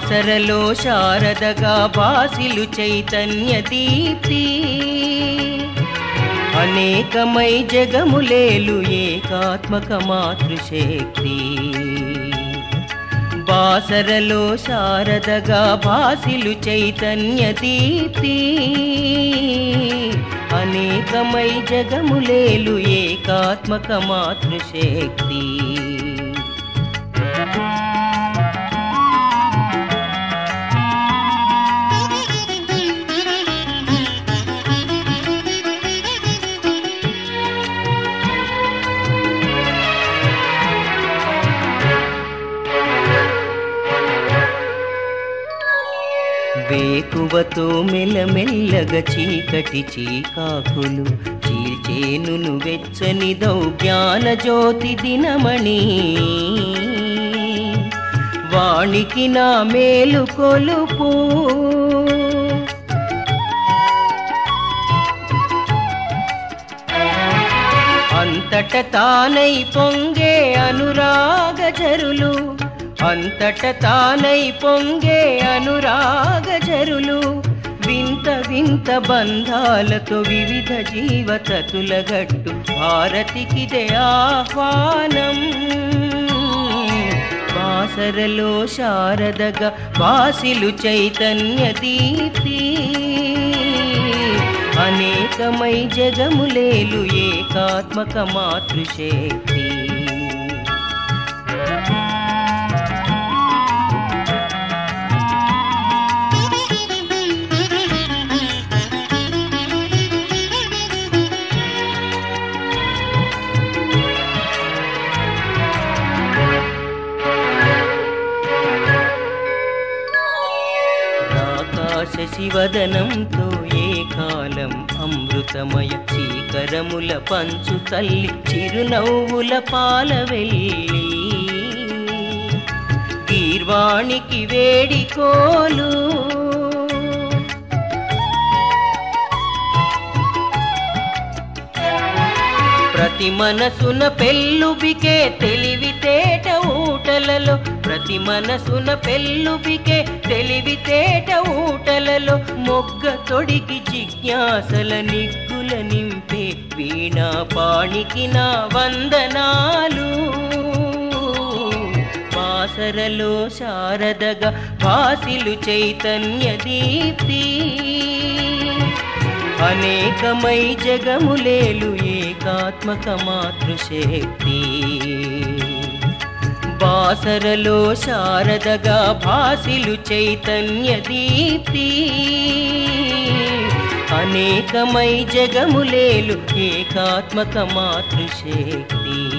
బాసరలో శారదగా బాసిలు చైతన్య దీప్తి అనేకమై జగములేలు ఏకాత్మక మాతృశక్తి బాసరలో శారదగా బాసిలు చైతన్య దీప్తి అనేకమై జగములేలు ఏకాత్మక మాతృశక్తి వేకువతో మెల్లమెల్లగా చీకటి చీకాకులు చీల్చేనును వెచ్చనిదౌ జ్ఞాన జ్యోతి దినమణి వాణికి నా మేలు కొలుపు అంతట తానై పొంగే అనురాగ జరులు అంతట తానై పొంగే అనురాగ జరులు వింత వింత బంధాలతో వివిధ జీవతతుల గట్టు భారతికిదే ఆహ్వానం బాసరలో శారదగా బాసిలు చైతన్య దీప్తి అనేకమై జగములేలు ఏకాత్మక మాతృశక్తి ఆకాశ శివదనంతో ఏ కాలం అమృతమయ చీకరముల పంచు తల్లి చిరునవ్వుల పాల వెళ్ళి గీర్వాణికి వేడికోలు ప్రతి మనసున పెళ్ళుబికే తెలివితేట ఊటలలో ప్రతి మనసున పెళ్ళుబికే తెలివితేట ఊటలలో మొగ్గ తొడిగి జిజ్ఞాసల నిగ్గుల నింపే వీణా పాణికి నా వందనాలు బాసరలో శారదగా భాసిలు చైతన్య దీప్తి అనేకమై జగములేలు ఏకాత్మక మాతృశక్తి బాసరలో శారదగా భాసిలు చైతన్య దీప్తి అనేకమై జగములేలు ఏకాత్మక మాతృశక్తి